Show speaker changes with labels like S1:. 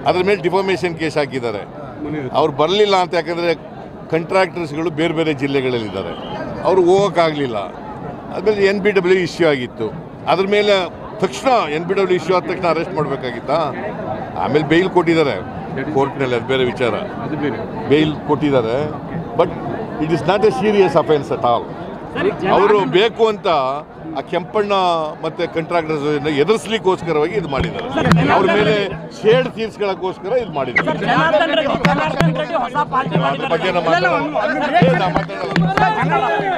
S1: ಅದ್ರ ಮೇಲೆ defamation case ಹಾಕಿದ್ದಾರೆ ಅವ್ರು ಬರಲಿಲ್ಲ ಅಂತ ಯಾಕಂದರೆ ಕಂಟ್ರಾಕ್ಟರ್ಸ್ಗಳು ಬೇರೆ ಬೇರೆ ಜಿಲ್ಲೆಗಳಲ್ಲಿದ್ದಾರೆ ಅವ್ರು ಹೋಗೋಕ್ಕಾಗಲಿಲ್ಲ ಆದ್ಮೇಲೆ ಎನ್ ಬಿ ಡಬ್ಲ್ಯೂ ಇಶ್ಯೂ ಆಗಿತ್ತು ಅದ್ರ ಮೇಲೆ ತಕ್ಷಣ ಎನ್ ಬಿ ಡಬ್ಲ್ಯೂ ಇಶ್ಯೂ ಆದ ತಕ್ಷಣ ಅರೆಸ್ಟ್ ಮಾಡಬೇಕಾಗಿತ್ತಾ ಆಮೇಲೆ ಬೇಲ್ ಕೊಟ್ಟಿದ್ದಾರೆ ಕೋರ್ಟ್ನಲ್ಲಿ ಅದು ಬೇರೆ ವಿಚಾರ
S2: ಅದು ಬೇರೆ
S1: ಬೇಲ್ ಕೊಟ್ಟಿದ್ದಾರೆ but it is not a serious offence at all ಅವರು ಬೇಕು ಅಂತ ಆ ಕೆಂಪಣ್ಣ ಮತ್ತೆ ಕಂಟ್ರಾಕ್ಟರ್ಸ್ ಎದುರಿಸ್ಲಿಕ್ಕೋಸ್ಕರವಾಗಿ ಇದು ಮಾಡಿದ್ದಾರೆ ಅವ್ರ ಮೇಲೆ ಶೇಡ್ ತೀರ್ಸ್ಕೊಳ್ಳೋಕ್ಕೋಸ್ಕರ ಇದು ಮಾಡಿದ್ದಾರೆ
S3: ಜನಾರ್ದನ್ ರೆಡ್ಡಿ ಜನಾರ್ದನ್ ರೆಡ್ಡಿ ಹೊಸ ಪಾರ್ಟಿ
S1: ಅದ್ರ ಬಗ್ಗೆ ನಮ್ಮ ಮಾತಾಡಲ್ಲ. ಏ, ನಾ ಮಾತಾಡಲ್ಲ.